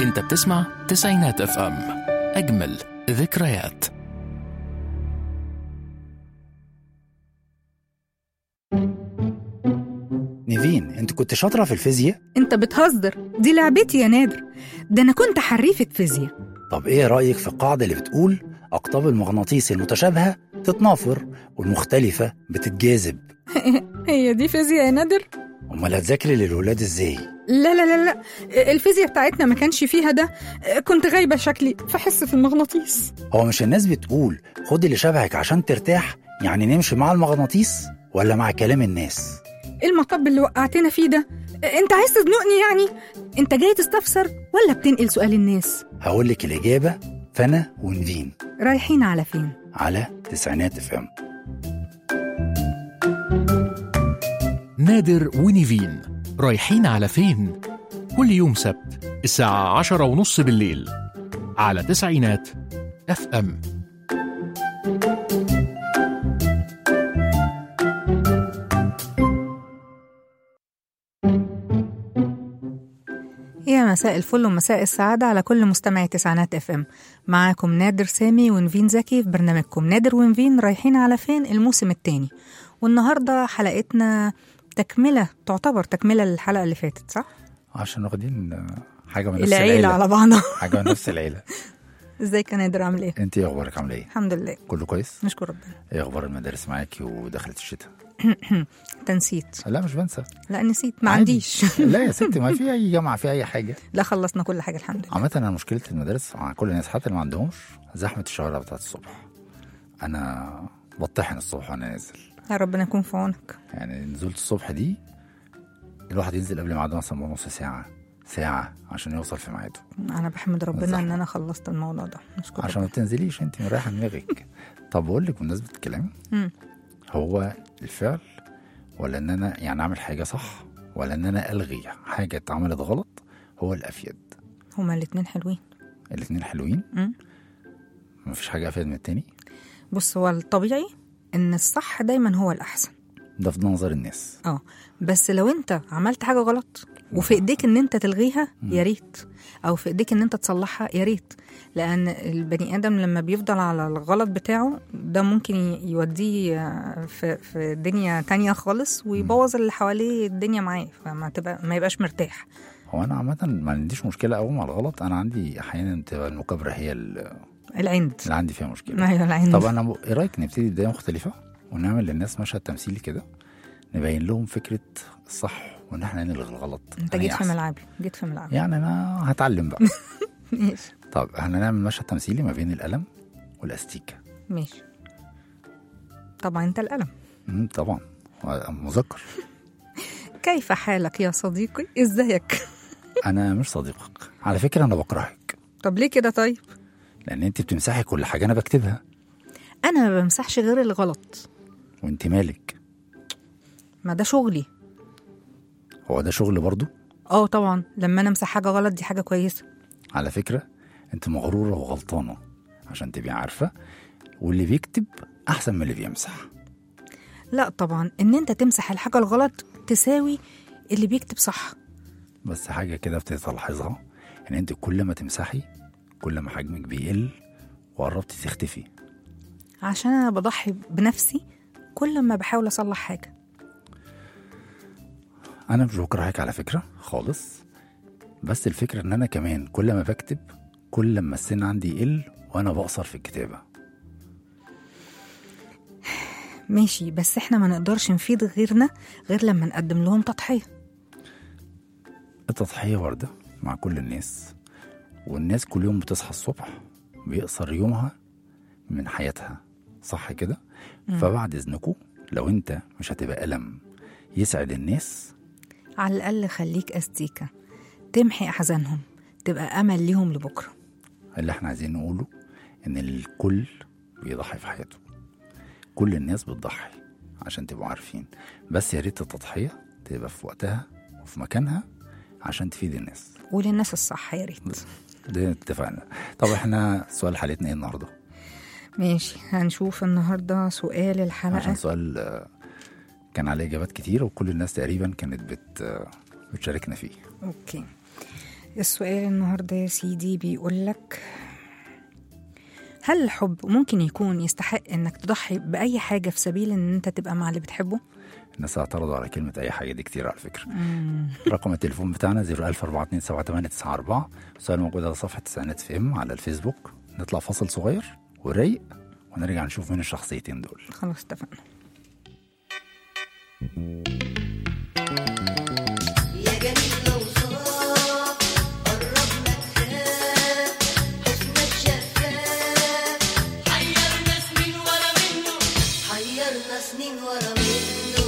انت بتسمع تسعينات اف ام اجمل ذكريات نيفين انت كنت شاطرة في الفيزياء انت بتهزر دي لعبتي يا نادر ده انا كنت حريفة فيزياء طب ايه رأيك في القاعدة اللي بتقول أقطاب المغناطيس المتشابهة تتنافر والمختلفة بتتجاذب هي دي فيزياء يا نادر أمال هتذاكري للولاد ازاي لا لا لا لا الفيزياء بتاعتنا ما كانش فيها ده كنت غايبة شكلي في حصة المغناطيس هو مش الناس بتقول خد اللي شبهك عشان ترتاح يعني نمشي مع المغناطيس ولا مع كلام الناس ايه المطب اللي وقعتنا فيه ده انت عايز تزنقني يعني انت جاي تستفسر ولا بتنقل سؤال الناس هقولك الإجابة فأنا ونيفين رايحين على فين على تسعينات اف ام نادر ونيفين رايحين على فين كل يوم سبت الساعة عشرة ونص بالليل على تسعينات اف ام يا مساء الفل ومساء السعادة على كل مستمعي تسعينات اف ام معاكم نادر سامي ونفين زكي في برنامجكم نادر ونفين رايحين على فين الموسم الثاني والنهاردة حلقتنا تكملة تعتبر تكملة للحلقة اللي فاتت صح؟ عشان واخدين حاجة من نفس العيلة العيلة على بعضها حاجة من نفس العيلة ازيك يا نادر عامل ايه؟ انت ايه اخبارك عاملة ايه؟ الحمد لله كله كويس؟ نشكر ربنا ايه اخبار المدارس معاكي ودخلت الشتاء؟ انت نسيت لا مش بنسى لا نسيت ما عادي. عنديش لا يا ستي ما في اي جامعة في اي حاجة لا خلصنا كل حاجة الحمد لله عامة أنا مشكلة المدارس مع كل الناس حتى اللي ما عندهمش زحمة الشوارع بتاعت الصبح أنا بطحن الصبح وأنا نازل يا ربنا يكون في عونك يعني نزولة الصبح دي الواحد ينزل قبل ميعاده مثلا بنص ساعة ساعة عشان يوصل في ميعاده انا بحمد ربنا الزحمة. ان انا خلصت الموضوع ده نشكر عشان ما بتنزليش أنت مريحة دماغك طب بقول لك بمناسبة الكلام مم. هو الفعل ولا إن أنا يعني أعمل حاجة صح ولا إن أنا ألغي حاجة اتعملت غلط هو الأفيد هما الاتنين حلوين الاتنين حلوين مم. مفيش حاجة أفيد من التاني بص هو الطبيعي ان الصح دايما هو الاحسن ده في نظر الناس اه بس لو انت عملت حاجه غلط وفي ايديك ان انت تلغيها يا ريت او في ايديك ان انت تصلحها يا ريت لان البني ادم لما بيفضل على الغلط بتاعه ده ممكن ي- يوديه آه، في في دنيا تانية خالص ويبوظ اللي حواليه الدنيا معاه فما تبقى ما يبقاش مرتاح هو انا عامه ما عنديش مشكله قوي مع الغلط انا عندي احيانا تبقى المكابره هي اللي العند عندي فيها مشكله ايوه العند طب انا ب- ايه رايك نبتدي بدايه مختلفه ونعمل للناس مشهد تمثيلي كده نبين لهم فكره الصح وان احنا نلغي الغلط انت أنا جيت في أحسن. ملعبي جيت في ملعبي يعني انا هتعلم بقى ماشي طب احنا نعمل مشهد تمثيلي ما بين القلم والاستيكه ماشي طبعا انت القلم مم، طبعا مذكر كيف حالك يا صديقي ازيك انا مش صديقك على فكره انا بكرهك طب ليه كده طيب لان انت بتمسحي كل حاجه انا بكتبها انا ما بمسحش غير الغلط وانت مالك ما ده شغلي هو ده شغل برضو اه طبعا لما انا امسح حاجه غلط دي حاجه كويسه على فكرة انت مغرورة وغلطانة عشان تبقي عارفة واللي بيكتب أحسن من اللي بيمسح لا طبعا ان انت تمسح الحاجه الغلط تساوي اللي بيكتب صح بس حاجة كده ابتديت ألاحظها إن انت كل ما تمسحي كل ما حجمك بيقل وقربتي تختفي عشان انا بضحي بنفسي كل ما بحاول اصلح حاجه أنا مش بكرهك على فكرة خالص بس الفكرة إن أنا كمان كل ما بكتب كل ما السن عندي يقل وأنا بقصر في الكتابة ماشي بس احنا ما نقدرش نفيد غيرنا غير لما نقدم لهم تضحيه التضحية واردة مع كل الناس والناس كل يوم بتصحى الصبح بيقصر يومها من حياتها صح كده فبعد إذنكم لو أنت مش هتبقى ألم يسعد الناس على الاقل خليك استيكه تمحي احزانهم تبقى امل ليهم لبكره اللي احنا عايزين نقوله إن الكل بيضحي في حياته كل الناس بتضحي عشان تبقوا عارفين بس يا ريت التضحية تبقى في وقتها وفي مكانها عشان تفيد الناس وللناس الصح يا ريت ده اتفقنا طب احنا سؤال حلقتنا ايه النهارده ماشي هنشوف النهارده سؤال الحلقه عشان سؤال آه، كان عليه اجابات كتير وكل الناس تقريبا كانت بت آه، بتشاركنا فيه اوكي السؤال النهارده يا سيدي بيقول لك هل الحب ممكن يكون يستحق انك تضحي بأي حاجة في سبيل ان انت تبقى مع اللي بتحبه؟ الناس اعترضوا على كلمة أي حاجة دي كتير على فكرة رقم التليفون بتاعنا 014278894 السؤال موجود على صفحة تسعينات في ام على الفيسبوك نطلع فاصل صغير ورايق ونرجع نشوف مين الشخصيتين دول خلاص اتفقنا يا جميل لو صار قربنا تخاف حسنك شفاف حيرنا سنين ورا منه حيرنا سنين ورا منه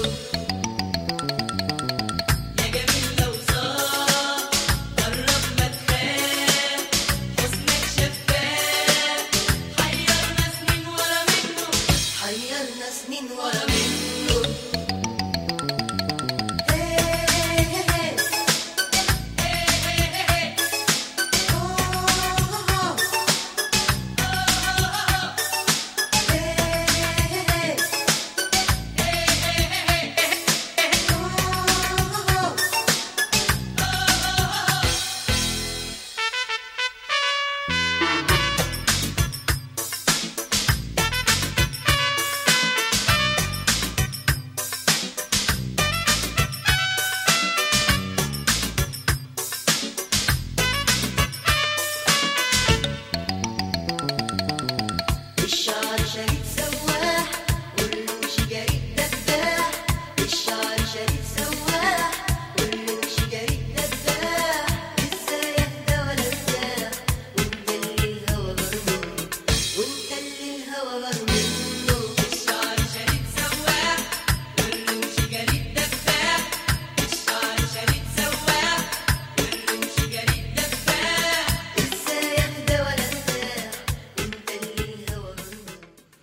يا جميل لو صار قربنا تخاف حسنك شفاف حيرنا سنين ورا منه حيرنا سنين ورا منه الشعر شريط سواح والرمش جريد دباح الشعر شريط سواح والرمش جريد دباح ازاي اهدى ولا ارتاح وانت اللي الهوى غار منه وانت اللي الهوى غار منه الشعر شريط سواح والرمش جريد دباح الشعر شريط سواح والرمش جريد دباح ازاي اهدى ولا ارتاح وانت اللي الهوى غار منه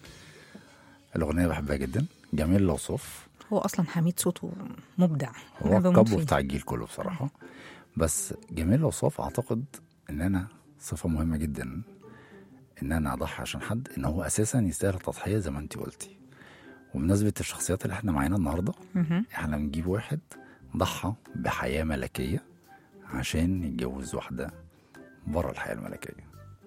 الأغنية بحبها جدا جميل الأوصاف هو اصلا حميد صوته مبدع هو أنا بموت الكابو فيه. بتاع الجيل كله بصراحة بس جميل الأوصاف أعتقد إن أنا صفة مهمة جدا إن أنا أضحي عشان حد إن هو أساسا يستاهل التضحية زي ما أنت قلتي وبمناسبة الشخصيات اللي إحنا معانا النهاردة مهم. إحنا بنجيب واحد ضحى بحياة ملكية عشان يتجوز واحدة بره الحياة الملكية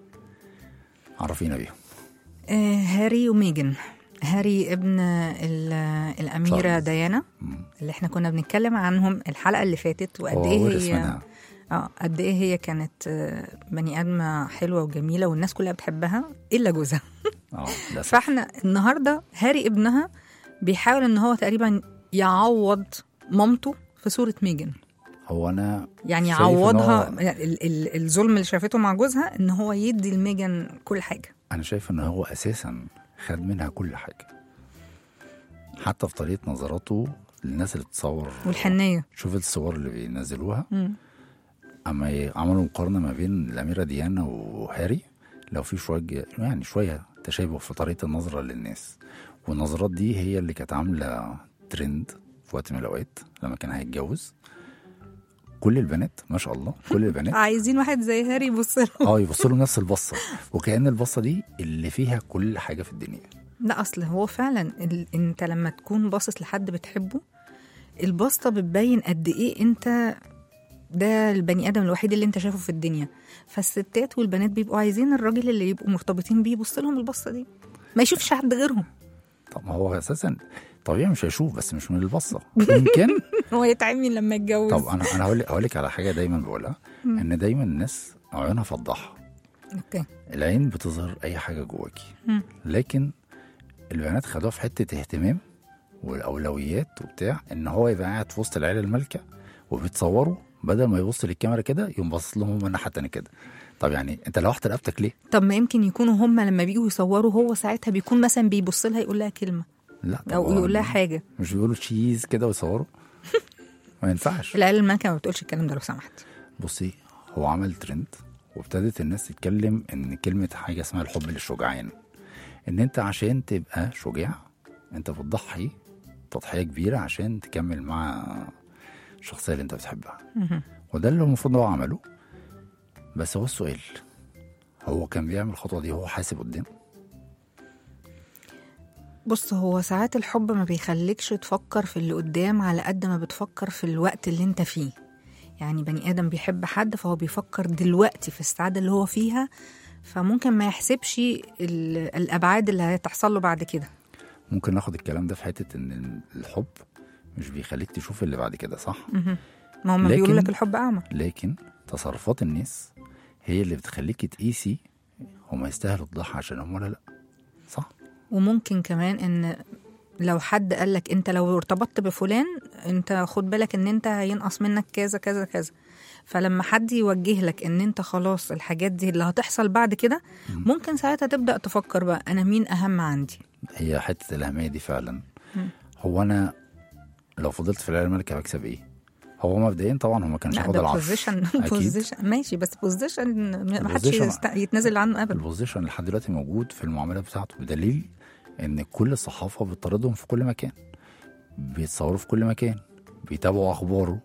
عرفينا بيهم آه هاري وميجن هاري ابن ال- الأميرة تشارلز. ديانا مم. اللي احنا كنا بنتكلم عنهم الحلقة اللي فاتت وقد هو ايه ورث هي منها اه قد ايه هي كانت آه، بني آدمة حلوة وجميلة والناس كلها بتحبها إلا جوزها اه للأسف فاحنا النهاردة هاري ابنها بيحاول ان هو تقريبا يعوض مامته في صورة ميجن هو أنا يعني شايف إن يعوضها هو- ال- ال- الظلم اللي شافته مع جوزها ان هو يدي لميجن كل حاجة أنا شايف إن هو أساسا خد منها كل حاجة حتى في طريقة نظراته للناس اللي بتصور والحنية شوف الصور اللي بينزلوها مم. أما ي- عملوا مقارنة ما بين الأميرة ديانا وهاري لو في شوية يعني شوية تشابه في طريقة النظرة للناس والنظرات دي هي اللي كانت عاملة ترند في وقت من الأوقات لما كان هيتجوز كل البنات ما شاء الله كل البنات عايزين واحد زي هاري يبص له اه يبصوا له نفس البصة وكأن البصة دي اللي فيها كل حاجة في الدنيا لا اصل هو فعلا ال... انت لما تكون باصص لحد بتحبه البسطه بتبين قد ايه انت ده البني ادم الوحيد اللي انت شايفه في الدنيا فالستات والبنات بيبقوا عايزين الراجل اللي يبقوا مرتبطين بيه يبص لهم البصه دي ما يشوفش حد غيرهم طب ما هو اساسا طبيعي مش هيشوف بس مش من البصه يمكن هو يتعمل لما يتجوز طب انا انا هقول لك هقول لك على حاجه دايما بقولها ان دايما الناس عيونها فضحها اوكي العين بتظهر اي حاجه جواكي مم. لكن البنات خدوها في حته اهتمام والاولويات وبتاع ان هو يبقى قاعد في وسط العيله المالكه وبيتصوروا بدل ما يبص للكاميرا كده يقوم باصص لهم هم الناحيه التانيه كده طب يعني انت لوحت رقبتك ليه؟ طب ما يمكن يكونوا هم لما بيجوا يصوروا هو ساعتها بيكون مثلا بيبص لها يقول لها كلمه لا طب او هو يقول لها حاجه مش بيقولوا تشيز كده ويصوروا ما ينفعش العيال المالكه ما بتقولش الكلام ده لو سمحت بصي هو عمل ترند وابتدت الناس تتكلم ان كلمه حاجه اسمها الحب للشجعان ان انت عشان تبقى شجاع انت بتضحي تضحيه كبيره عشان تكمل مع الشخصيه اللي انت بتحبها مهم. وده اللي المفروض هو عمله بس هو السؤال هو كان بيعمل الخطوه دي هو حاسب قدام بص هو ساعات الحب ما بيخليكش تفكر في اللي قدام على قد ما بتفكر في الوقت اللي انت فيه يعني بني ادم بيحب حد فهو بيفكر دلوقتي في السعاده اللي هو فيها فممكن ما يحسبش ال- الابعاد اللي هتحصل له بعد كده ممكن ناخد الكلام ده في حته ان الحب مش بيخليك تشوف اللي بعد كده صح مهم. ما هم لكن- بيقولوا لك الحب اعمى لكن تصرفات الناس هي اللي بتخليك تقيسي هما يستاهلوا الضحى عشانهم ولا لا صح وممكن كمان ان لو حد قال لك انت لو ارتبطت بفلان انت خد بالك ان انت هينقص منك كذا كذا كذا فلما حد يوجه لك ان انت خلاص الحاجات دي اللي هتحصل بعد كده ممكن ساعتها تبدا تفكر بقى انا مين اهم عندي هي حته الاهميه دي فعلا هو انا لو فضلت في العيله الملكه هكسب ايه هو مبدئيا طبعا هو ما كانش لا هياخد ده العرش بوزيشن اكيد بوزيشن ماشي بس بوزيشن ما حدش البوزيشن- يست- يتنازل عنه ابدا البوزيشن لحد دلوقتي موجود في المعاملات بتاعته بدليل ان كل الصحافه بتطاردهم في كل مكان بيتصوروا في كل مكان بيتابعوا اخباره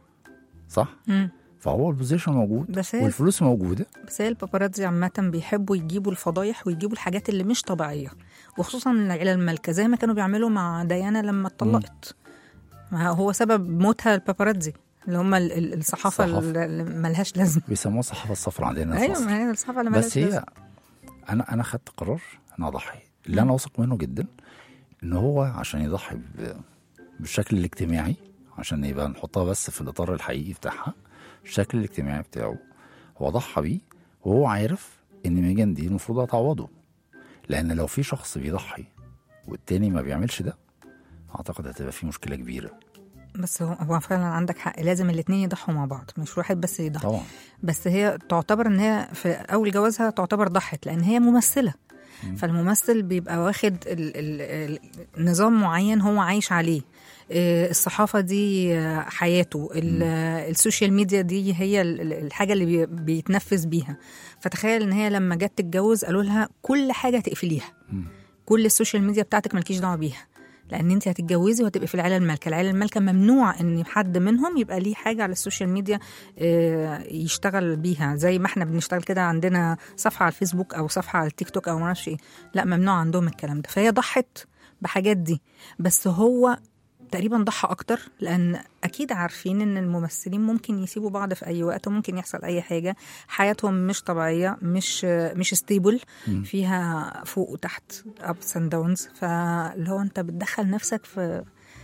صح مم. فهو البوزيشن موجود بس هي والفلوس موجوده بس هي الباباراتزي عامة بيحبوا يجيبوا الفضايح ويجيبوا الحاجات اللي مش طبيعية وخصوصا العيلة المالكة زي ما كانوا بيعملوا مع ديانا لما اتطلقت ما هو سبب موتها الباباراتزي اللي هم ال- ال- الصحافة الصحافة. اللي ملهاش لازمة بيسموها الصحافه الصفراء عندنا في ايوه مصر. ما هي الصحافة اللي ملهاش بس هي لازمة انا انا خدت قرار ان اضحي اللي انا واثق منه جدا ان هو عشان يضحي ب- بالشكل الاجتماعي عشان يبقى نحطها بس في الاطار الحقيقي بتاعها الشكل الاجتماعي بتاعه هو ضحى بيه وهو عارف ان ميجان دي المفروض هتعوضه لان لو في شخص بيضحي والتاني ما بيعملش ده اعتقد هتبقى في مشكله كبيره بس هو- هو فعلا عندك حق لازم الاتنين يضحوا مع بعض مش واحد بس يضحي طبعا بس هي تعتبر ان هي في اول جوازها تعتبر ضحت لان هي ممثله فالممثل بيبقى واخد ال ال ال نظام معين هو عايش عليه آه، الصحافة دي آه، حياته ال- آه، السوشيال ميديا دي هي ال- ال- الحاجة اللي بي- بيتنفذ بيها فتخيل ان هي لما جت تتجوز قالوا لها كل حاجة تقفليها كل السوشيال ميديا بتاعتك مالكيش دعوة بيها لان انت هتتجوزي وهتبقي في العيله المالكه العيله المالكه ممنوع ان حد منهم يبقى ليه حاجه على السوشيال ميديا آه، يشتغل بيها زي ما احنا بنشتغل كده عندنا صفحه على الفيسبوك او صفحه على التيك توك او ما اعرفش ايه لا ممنوع عندهم الكلام ده فهي ضحت بحاجات دي بس هو تقريبا ضحى اكتر لان اكيد عارفين ان الممثلين ممكن يسيبوا بعض في اي وقت وممكن يحصل اي حاجه حياتهم مش طبيعيه مش مش ستيبل فيها فوق وتحت ابس اند داونز فاللي هو انت بتدخل نفسك في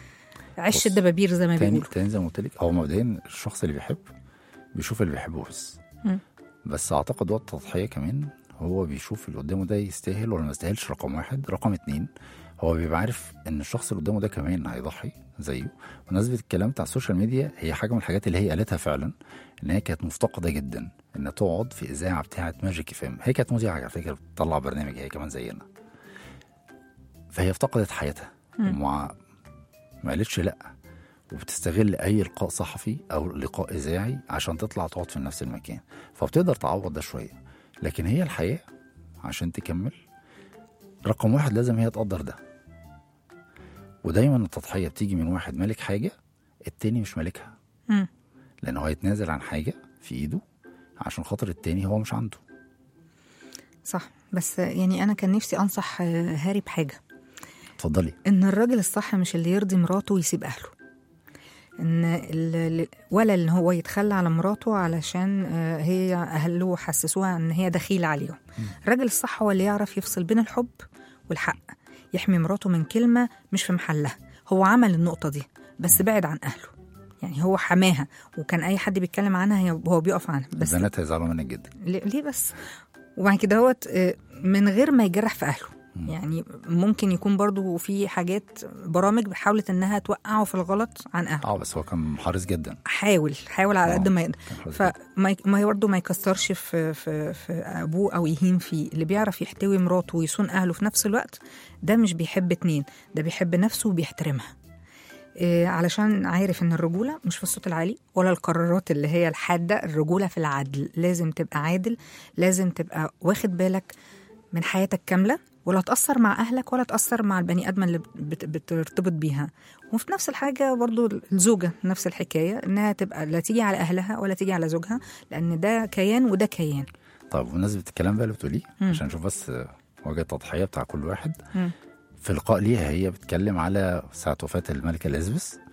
عش بص، الدبابير زي ما تاني بيقولوا تاني زي ما قلت لك هو مبدئيا الشخص اللي بيحب بيشوف اللي بيحبه بس مم. بس اعتقد وقت التضحيه كمان هو بيشوف اللي قدامه ده يستاهل ولا ما يستاهلش رقم واحد رقم اتنين هو بيبقى عارف ان الشخص اللي قدامه ده كمان هيضحي زيه بمناسبه الكلام بتاع السوشيال ميديا هي حاجه من الحاجات اللي هي قالتها فعلا ان هي كانت مفتقده جدا انها تقعد في اذاعه بتاعه ماجيك اف ام هي كانت مذيعه على فكره بتطلع برنامج هي كمان زينا فهي افتقدت حياتها ومع ما قالتش لا وبتستغل اي لقاء صحفي او لقاء اذاعي عشان تطلع تقعد في نفس المكان فبتقدر تعوض ده شويه لكن هي الحياه عشان تكمل رقم واحد لازم هي تقدر ده ودايما التضحيه بتيجي من واحد مالك حاجه التاني مش مالكها مم. لانه هيتنازل عن حاجه في ايده عشان خاطر التاني هو مش عنده صح بس يعني انا كان نفسي انصح آه، هاري بحاجه اتفضلي ان الراجل الصح مش اللي يرضي مراته ويسيب اهله ان ال- ال- ولا ان هو يتخلى على مراته علشان آه، هي اهله حسسوها ان هي دخيله عليهم الراجل الصح هو اللي يعرف يفصل بين الحب والحق يحمي مراته من كلمه مش في محلها هو عمل النقطه دي بس بعد عن اهله يعني هو حماها وكان اي حد بيتكلم عنها هي- هو بيقف عنها بس البنات هيزعلوا منك جدا ليه ليه بس وبعد كده هوت آه، من غير ما يجرح في اهله يعني ممكن يكون برضو في حاجات برامج حاولت انها توقعه في الغلط عن اهله اه بس هو كان حريص جدا حاول حاول على آه، قد ما يقدر كان حريص فما ي- ما برضه ما يكسرش في, في في ابوه او يهين فيه اللي بيعرف يحتوي مراته ويصون اهله في نفس الوقت ده مش بيحب اتنين ده بيحب نفسه وبيحترمها إيه علشان عارف ان الرجوله مش في الصوت العالي ولا القرارات اللي هي الحاده الرجوله في العدل لازم تبقى عادل لازم تبقى واخد بالك من حياتك كامله ولا تأثر مع أهلك ولا تأثر مع البني آدم اللي بت- بترتبط بيها وفي نفس الحاجة برضو الزوجة نفس الحكاية إنها تبقى لا تيجي على أهلها ولا تيجي على زوجها لأن ده كيان وده كيان طيب بمناسبة الكلام بقى اللي بتقوليه مم. عشان نشوف بس وجه التضحية بتاع كل واحد مم. في لقاء ليها هي بتتكلم على ساعة وفاة الملكة اليزابيث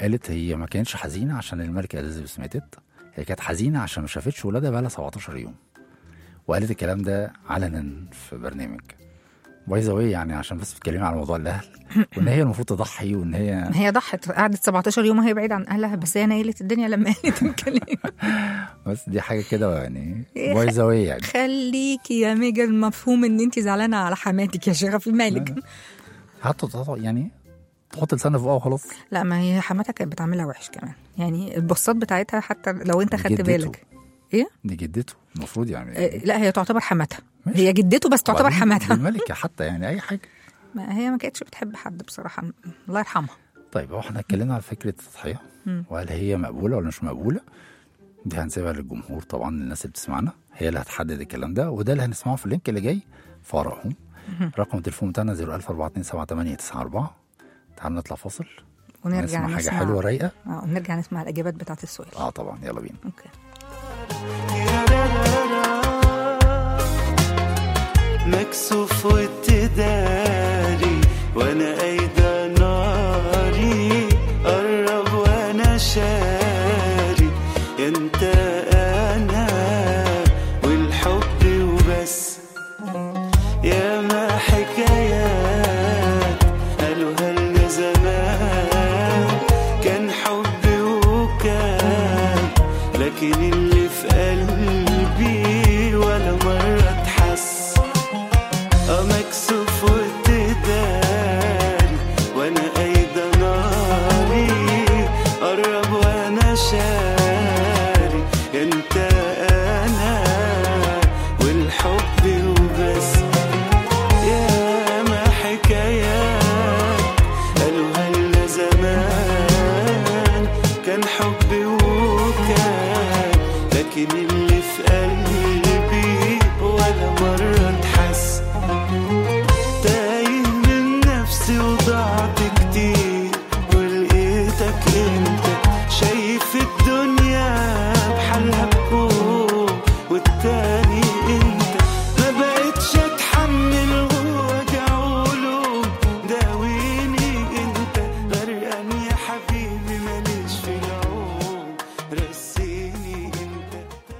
قالت هي ما كانتش حزينه عشان الملكه اليزابيث ماتت هي كانت حزينه عشان ما شافتش ولادها بقى لها 17 يوم وقالت الكلام ده علنا في برنامج باي ذا يعني عشان بس بتتكلمي على موضوع الاهل وان هي المفروض تضحي وان هي هي ضحت قعدت 17 يوم وهي بعيد عن اهلها بس هي نيلت الدنيا لما قالت الكلام بس دي حاجه كده يعني إيه باي ذا يعني خليكي يا ميجا المفهوم ان انت زعلانه على حماتك يا شيخه في مالك حتى تحط- يعني تحط لسانها في بقها وخلاص لا ما هي حماتها كانت بتعملها وحش كمان يعني البصات بتاعتها حتى لو انت خدت جدته. بالك ايه دي جدته المفروض يعني آه، لا هي تعتبر حماتها ماشي. هي جدته بس تعتبر وبعدين حماتها دي الملكه حتى يعني اي حاجه ما هي ما كانتش بتحب حد بصراحه الله يرحمها طيب هو احنا اتكلمنا على فكره التضحيه مم. وهل هي مقبوله ولا مش مقبوله دي هنسيبها للجمهور طبعا الناس اللي بتسمعنا هي اللي هتحدد الكلام ده وده اللي هنسمعه في اللينك اللي جاي في ارائهم رقم التليفون بتاعنا 014278894 تعالوا نطلع فاصل ونرجع نسمع حاجه نسمع حلوه رايقه اه ونرجع نسمع الاجابات بتاعت السؤال اه طبعا يلا بينا اوكي مكسوف وتداري وانا ايدا ناري قرب وانا شاري انت انا والحب وبس يا ما حكايات قالوا هلنا زمان كان حب وكان لكن اللي في قلبي ولا مرة اتحس اه مكسوف وتداري وانا ايدا ناري قرب وانا شاري انت انا والحب وبس يا ما حكايات قالوا هلا زمان كان حبي وكان لكن اللي في قلبي ولا مرة اتحس تايه من نفسي وضعت كتير ولقيتك انت شايف الدنيا بحالها بكون والتاني انت ما بقتش اتحمل وجع ولوم داويني انت غرقان يا حبيبي ماليش في العوم رسيني انت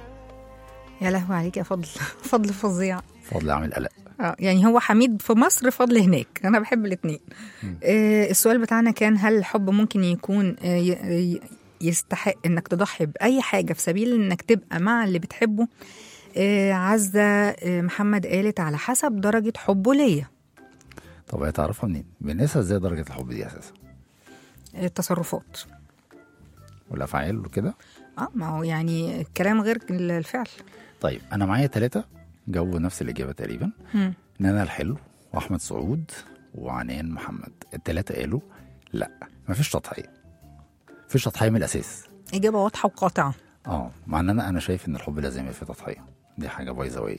يا لهوي عليك يا فضل فضل فظيع فضل اعمل قلق اه يعني هو حميد في مصر فضل هناك انا بحب الاثنين آه السؤال بتاعنا كان هل الحب ممكن يكون آه ي- ي- يستحق انك تضحي باي حاجه في سبيل انك تبقى مع اللي بتحبه آه عزه آه محمد قالت على حسب درجه حبه ليا طب هي تعرفها منين؟ بنقيسها ازاي درجه الحب دي اساسا؟ آه، التصرفات والافعال وكده؟ اه ما هو يعني الكلام غير الفعل طيب انا معايا ثلاثه جاوبوا نفس الاجابه تقريبا مم. نانا الحلو واحمد سعود وعنان محمد الثلاثه قالوا لا مفيش تضحيه مفيش تضحيه من الاساس اجابه واضحه وقاطعه اه مع ان انا انا شايف ان الحب لازم يبقى فيه تضحيه دي حاجه بايظه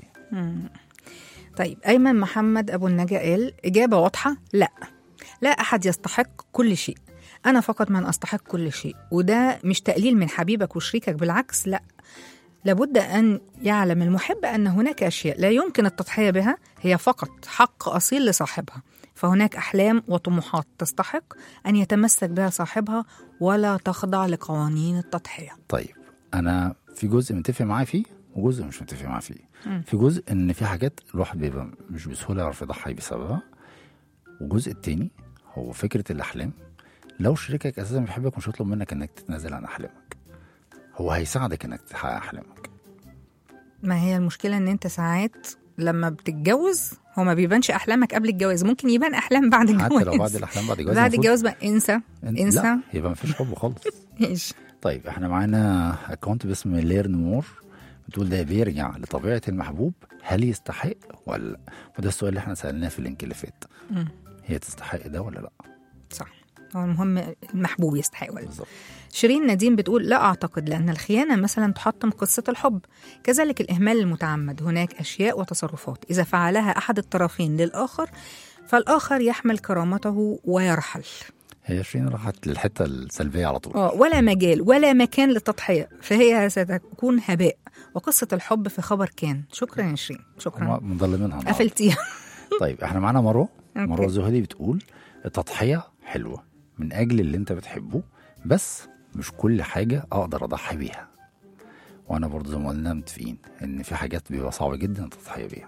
طيب أيمن محمد أبو النجا قال إجابة واضحة لا لا أحد يستحق كل شيء أنا فقط من أستحق كل شيء وده مش تقليل من حبيبك وشريكك بالعكس لا لابد أن يعلم المحب أن هناك أشياء لا يمكن التضحية بها هي فقط حق أصيل لصاحبها فهناك أحلام وطموحات تستحق أن يتمسك بها صاحبها ولا تخضع لقوانين التضحية طيب انا في جزء متفق معاه فيه وجزء مش متفق معاه فيه في جزء ان في حاجات الواحد بيبقى مش بسهوله يعرف يضحي بسببها والجزء التاني هو فكره الاحلام لو شريكك اساسا بيحبك مش هيطلب منك انك تتنازل عن احلامك هو هيساعدك انك تحقق احلامك ما هي المشكلة ان انت ساعات لما بتتجوز هو ما بيبانش احلامك قبل الجواز ممكن يبان احلام بعد الجواز حتى لو بعد الاحلام بعد الجواز بعد المفروض الجواز بقى انسى إن- انسى لا يبقى مفيش حب خالص ايش طيب احنا معانا اكونت باسم ليرن مور بتقول ده بيرجع لطبيعه المحبوب هل يستحق ولا لا وده السؤال اللي احنا سالناه في اللينك اللي فات مم. هي تستحق ده ولا لا صح هو المهم المحبوب يستحق ولا لا. بالظبط شيرين نديم بتقول لا أعتقد لأن الخيانة مثلا تحطم قصة الحب كذلك الإهمال المتعمد هناك أشياء وتصرفات إذا فعلها أحد الطرفين للآخر فالآخر يحمل كرامته ويرحل هي شيرين راحت للحته السلبيه على طول آه ولا مجال ولا مكان للتضحية فهي ستكون هباء وقصة الحب في خبر كان شكرا يا شيرين شكرا هم مضلمينها النهاردة. قفلتيها طيب احنا معانا مروه أوكي. مروه زهدي بتقول التضحيه حلوه من اجل اللي انت بتحبه بس مش كل حاجه اقدر اضحي بيها وانا برضه زي ما قلنا متفقين ان في حاجات بيبقى صعب جدا تضحي بيها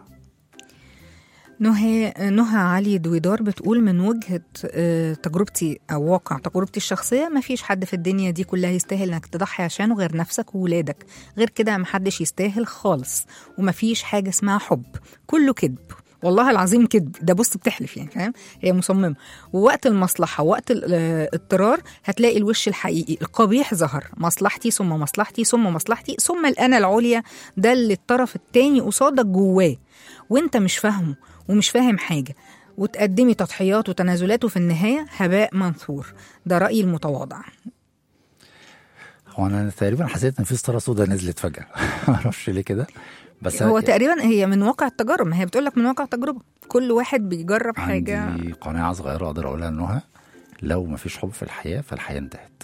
نهى نهى علي دويدار بتقول من وجهة آه، تجربتي أو واقع تجربتي الشخصية ما فيش حد في الدنيا دي كلها يستاهل إنك تضحي عشانه غير نفسك وولادك غير كده محدش يستاهل خالص وما فيش حاجة اسمها حب كله كذب والله العظيم كذب ده بص بتحلف يعني فاهم هي مصممة ووقت المصلحة وقت ال- آه، الاضطرار هتلاقي الوش الحقيقي القبيح ظهر مصلحتي ثم مصلحتي ثم مصلحتي ثم الأنا العليا ده اللي الطرف التاني قصادك جواه وانت مش فاهمه ومش فاهم حاجة وتقدمي تضحيات وتنازلات وفي النهاية هباء منثور ده رأيي المتواضع هو انا تقريبا حسيت ان في ستاره سودا نزلت فجاه معرفش ليه كده بس هو تقريبا هي من واقع التجارب ما هي بتقول لك من واقع التجربة كل واحد بيجرب عندي حاجة قناعه صغيره اقدر اقولها لنهى لو ما فيش حب في الحياه فالحياه انتهت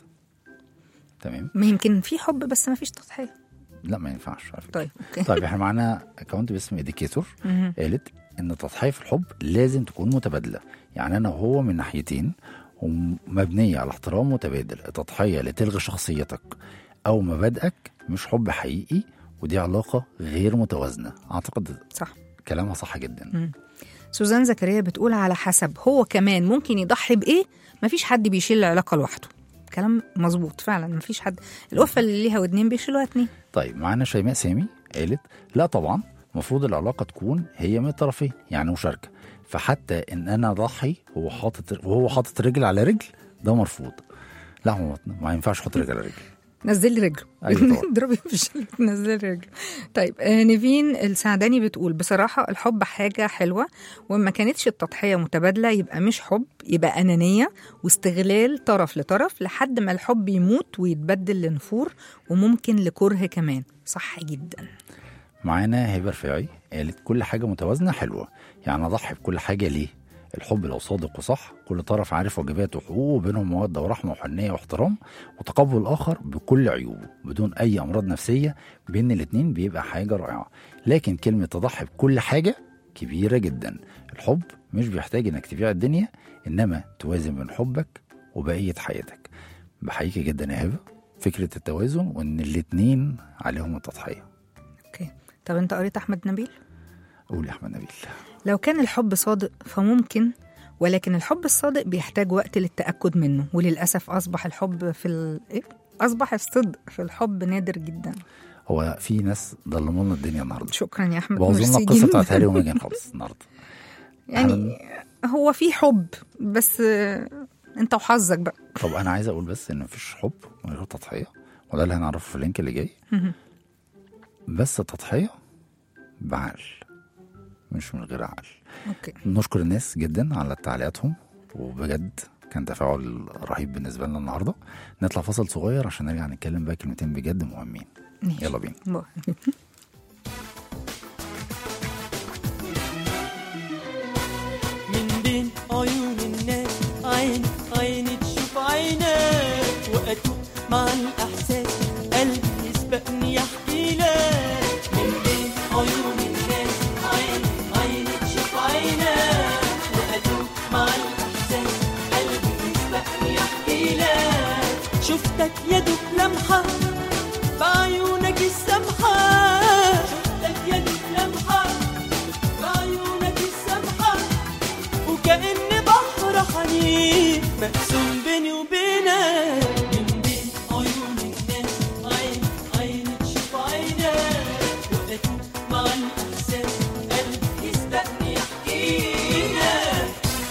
تمام ما يمكن في حب بس ما فيش تضحية لا ما ينفعش على فكره طيب اوكي طيب احنا معانا اكونت باسم اديكيتور مهم. قالت ان التضحيه في الحب لازم تكون متبادله يعني انا وهو من ناحيتين ومبنيه على احترام متبادل التضحيه لتلغي شخصيتك او مبادئك مش حب حقيقي ودي علاقه غير متوازنه اعتقد صح كلامها صح جدا سوزان زكريا بتقول على حسب هو كمان ممكن يضحي بإيه مفيش حد بيشيل العلاقة لوحده كلام مظبوط فعلا مفيش حد القفة اللي ليها ودنين بيشيلوها اتنين طيب معانا شيماء سامي قالت لا طبعا المفروض العلاقه تكون هي من الطرفين يعني مشاركه فحتى ان انا اضحي هو حاطط وهو حاطط رجل على رجل ده مرفوض لا هو ما ينفعش احط رجل على رجل نزلي رجله أيوة طبعا. اضربي في الشلة نزلي رجله طيب آه، نيفين السعداني بتقول بصراحة الحب حاجة حلوة وما كانتش التضحية متبادلة يبقى مش حب يبقى أنانية واستغلال طرف لطرف لحد ما الحب يموت ويتبدل لنفور وممكن لكره كمان صح جدا معانا هبه رفاعي قالت كل حاجه متوازنه حلوه يعني اضحي بكل حاجه ليه الحب لو صادق وصح كل طرف عارف واجباته وحقوقه بينهم موده ورحمه وحنيه واحترام وتقبل الاخر بكل عيوبه بدون اي امراض نفسيه بين الاتنين بيبقى حاجه رائعه لكن كلمه تضحي بكل حاجه كبيره جدا الحب مش بيحتاج انك تبيع الدنيا انما توازن بين حبك وبقيه حياتك بحييكي جدا يا هبه فكره التوازن وان الاتنين عليهم التضحيه اوكي طب انت قريت أحمد نبيل قول يا احمد نبيل لو كان الحب صادق فممكن ولكن الحب الصادق بيحتاج وقت للتأكد منه وللأسف أصبح الحب في ال... إيه؟ أصبح الصدق في الحب نادر جدا هو في ناس ظلموا لنا الدنيا النهارده شكرا يا أحمد بوظوا لنا ميرسي القصه جداً. بتاعت هاري وميجان خالص النهارده يعني هو في حب بس آه، انت وحظك بقى طب انا عايز اقول بس ان مفيش حب من غير تضحيه وده اللي هنعرفه في اللينك اللي جاي بس التضحيه بعقل مش من غير عقل اوكي نشكر الناس جدا على تعليقاتهم وبجد كان تفاعل رهيب بالنسبه لنا النهارده نطلع فاصل صغير عشان نرجع نتكلم بقى كلمتين بجد مهمين ماشي. يلا بينا باي. من بين عيون الناس عيني عيني تشوف عينك وأتوب مع الإحساس قلبي يسبقني يحكي لك من بين عيون الناس عيني عيني تشوف عينك وأتوب مع الإحساس قلبي يسبقني يحكي لك شفتك يا دوب لمحة بعيونك السمحة شفتك يا دوب لمحة بعيونك السمحة وكأن بحر حنين مقسوم بيني وبينك من بين عيون الناس عين عين تشوف عينك وأتوب مع الإحساس قلبي يسبقني يحكيلك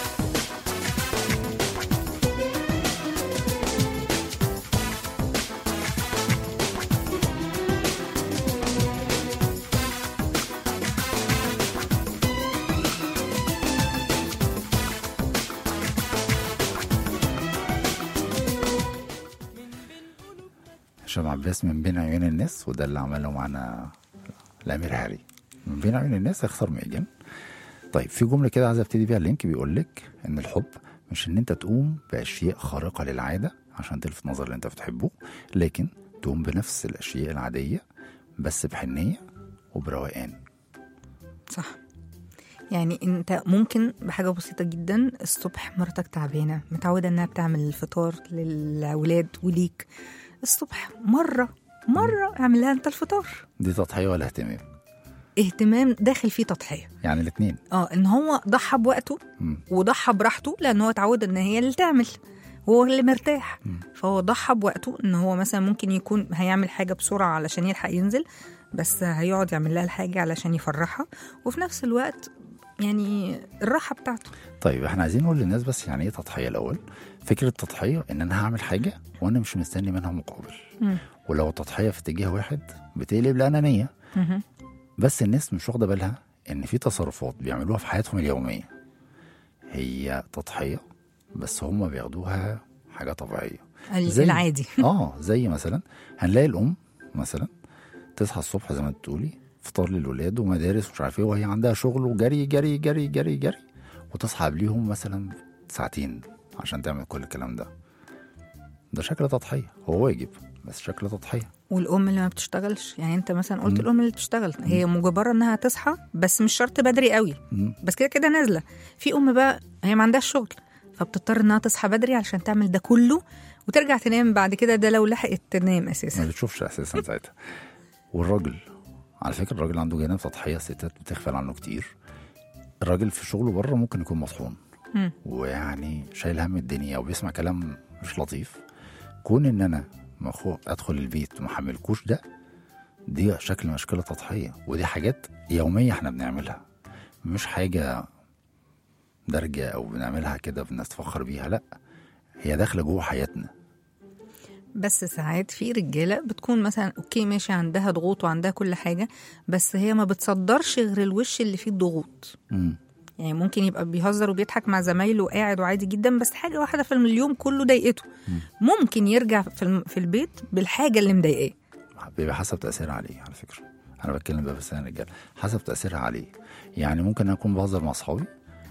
هشام عباس من بين عيون الناس وده اللي عمله معانا الامير هاري من بين عيون الناس اختار ميجان طيب في جمله كده عايز ابتدي بيها اللينك بيقول لك ان الحب مش ان انت تقوم باشياء خارقه للعاده عشان تلفت نظر اللي انت بتحبه لكن تقوم بنفس الاشياء العاديه بس بحنيه وبروقان صح يعني انت ممكن بحاجه بسيطه جدا الصبح مراتك تعبانه متعوده انها بتعمل الفطار للاولاد وليك الصبح مره مره اعمل لها انت الفطار دي تضحيه ولا اهتمام اهتمام داخل فيه تضحيه يعني الاثنين اه ان هو ضحى بوقته وضحى براحته لان هو اتعود ان هي اللي تعمل هو اللي مرتاح فهو ضحى بوقته ان هو مثلا ممكن يكون هيعمل حاجه بسرعه علشان يلحق ينزل بس هيقعد يعمل لها الحاجه علشان يفرحها وفي نفس الوقت يعني الراحه بتاعته طيب احنا عايزين نقول للناس بس يعني ايه تضحيه الاول فكره التضحيه ان انا هعمل حاجه وانا مش مستني منها مقابل مم. ولو التضحيه في اتجاه واحد بتقلب لانانيه مهم. بس الناس مش واخده بالها ان في تصرفات بيعملوها في حياتهم اليوميه هي تضحيه بس هم بياخدوها حاجه طبيعيه ال- زي- العادي اه زي مثلا هنلاقي الام مثلا تصحى الصبح زي ما انت بتقولي فطار للولاد ومدارس ومش عارف ايه وهي عندها شغل وجري جري جري جري جري وتصحى قبليهم مثلا ساعتين عشان تعمل كل الكلام ده ده شكل تضحيه هو واجب بس شكل تضحيه والام اللي ما بتشتغلش يعني انت مثلا قلت الام اللي بتشتغل هي مجبره انها تصحى بس مش شرط بدري قوي مم. بس كده كده نازله في ام بقى هي ما عندهاش شغل فبتضطر انها تصحى بدري علشان تعمل ده كله وترجع تنام بعد كده ده لو لحقت تنام ما اساسا بتشوفش اساسا ساعتها والراجل على فكره الراجل عنده جانب تضحيه الستات بتغفل عنه كتير الراجل في شغله بره ممكن يكون مطحون مم. ويعني شايل هم الدنيا وبيسمع كلام مش لطيف كون ان انا مخو ادخل البيت وما حملكوش ده دي شكل من اشكال التضحيه ودي حاجات يوميه احنا بنعملها مش حاجه درجه او بنعملها كده الناس تفخر بيها لا هي داخله جوه حياتنا بس ساعات في رجاله بتكون مثلا اوكي ماشي عندها ضغوط وعندها كل حاجه بس هي ما بتصدرش غير الوش اللي فيه الضغوط مم. يعني ممكن يبقى بيهزر وبيضحك مع زمايله وقاعد وعادي جدا بس حاجه واحده في اليوم كله ضايقته ممكن يرجع في الم- في البيت بالحاجه اللي مضايقاه بيبقى حسب تأثيرها عليه على فكرة أنا بتكلم بقى بس أنا رجال حسب تأثيرها عليه يعني ممكن أنا أكون بهزر مع أصحابي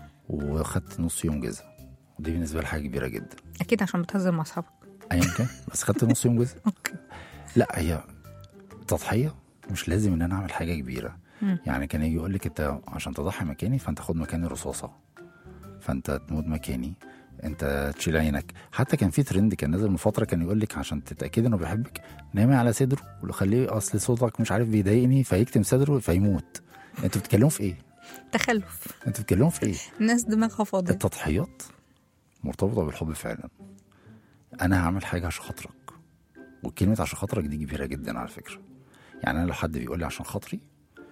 وخدت نص يوم جزء ودي بالنسبة لي حاجة كبيرة جدا اكيد عشان بتهزر مع اصحابك أيا كان بس خدت نص يوم جزء اوكي لا هي تضحية مش لازم إن أنا أعمل حاجة كبيرة مم. يعني كان يجي يقول لك أنت عشان تضحي مكاني فأنت خد مكاني رصاصة فأنت تموت مكاني انت تشيل عينك حتى كان في ترند كان نازل من فتره كان يقول لك عشان تتاكدي انه بيحبك نامي على صدره وخليه اصل صوتك مش عارف بيضايقني فيكتم صدره فيموت انتوا بتتكلموا في ايه؟ تخلف انتوا بتتكلموا في ايه؟ الناس دماغها فاضيه التضحيات مرتبطه بالحب فعلا انا هعمل حاجه عشان خاطرك وكلمه عشان خاطرك دي كبيره جدا على فكره يعني انا لو حد بيقول لي عشان خاطري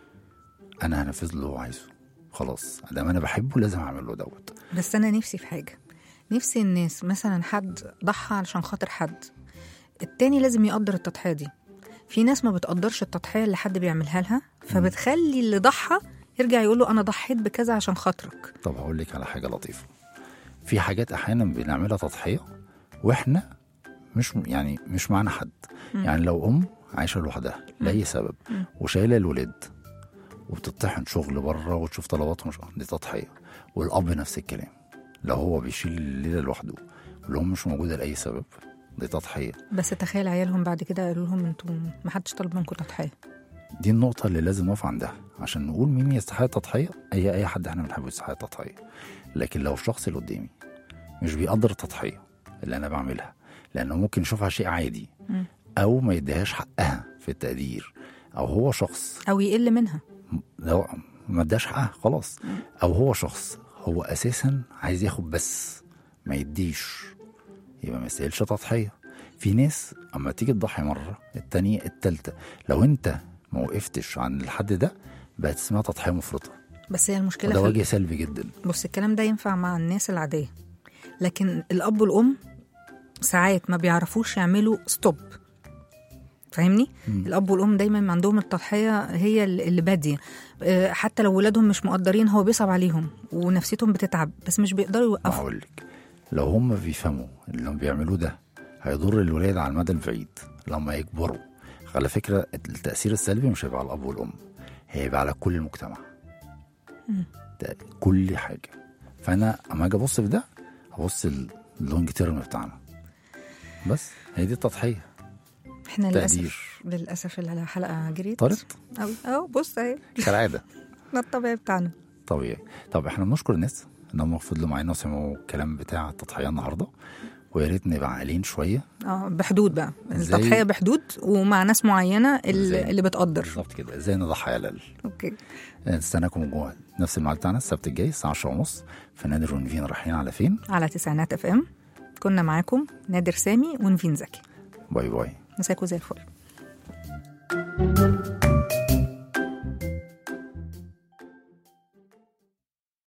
انا هنفذ له اللي هو عايزه خلاص ادام انا بحبه لازم اعمل له دوت بس انا نفسي في حاجه نفسي الناس مثلا حد ضحى علشان خاطر حد التاني لازم يقدر التضحيه دي في ناس ما بتقدرش التضحيه اللي حد بيعملها لها فبتخلي اللي ضحى يرجع يقول له انا ضحيت بكذا عشان خاطرك طب هقول لك على حاجه لطيفه في حاجات احيانا بنعملها تضحيه واحنا مش يعني مش معانا حد يعني لو ام عايشه لوحدها لاي سبب وشايله الولاد وبتطحن شغل بره وتشوف طلباتهم مش دي تضحيه والاب نفس الكلام لو هو بيشيل الليله لوحده والام مش موجوده لاي سبب دي تضحيه بس تخيل عيالهم بعد كده قالوا لهم انتوا ما حدش طلب منكم تضحيه دي النقطة اللي لازم نقف عندها عشان نقول مين يستحق التضحية أي أي حد احنا بنحبه يستحق التضحية لكن لو الشخص اللي قدامي مش بيقدر التضحية اللي أنا بعملها لأنه ممكن يشوفها شيء عادي أو ما يديهاش حقها في التقدير أو هو شخص او يقل منها لو ما اداش حقها خلاص أو هو شخص هو أساسا عايز ياخد بس ما يديش يبقى ما يستاهلش تضحية في ناس اما تيجي تضحي مرة التانية التالتة لو انت ما وقفتش عن الحد ده بقت اسمها تضحية مفرطة بس هي المشكله وده في وجه سلبي جدا بص الكلام ده ينفع مع الناس العادية لكن الأب والأم ساعات ما بيعرفوش يعملوا ستوب فاهمني؟ الأب والأم دايما عندهم التضحية هي اللي بادية آه، حتى لو ولادهم مش مقدرين هو بيصعب عليهم ونفسيتهم بتتعب بس مش بيقدروا يوقفوا هقول لك لو هم بيفهموا اللي هم بيعملوه ده هيضر الولاد على المدى البعيد لما يكبروا على فكرة التأثير السلبي مش هيبقى على الأب والأم هيبقى على كل المجتمع ده كل حاجة فأنا أما أجي أبص في ده هبص اللونج تيرم بتاعنا بس هي دي التضحية احنا تقدير. للأسف للأسف الحلقة جريت طارت أوي أهو بص أهي كالعادة ده الطبيعي بتاعنا طبيعي طب احنا بنشكر الناس ان هم فضلوا معانا وسمعوا الكلام بتاع التضحيه النهارده ويا ريت نبقى عاقلين شويه اه بحدود بقى إزاي؟ التضحيه بحدود ومع ناس معينه إزاي؟ اللي, اللي بتقدر بالظبط كده ازاي نضحي على الاقل اوكي نستناكم جوه نفس الميعاد بتاعنا السبت الجاي الساعه 10 ونص في نادي رونفين رايحين على فين على تسعينات اف ام كنا معاكم نادر سامي ونفين زكي باي باي مساكوا زي الفل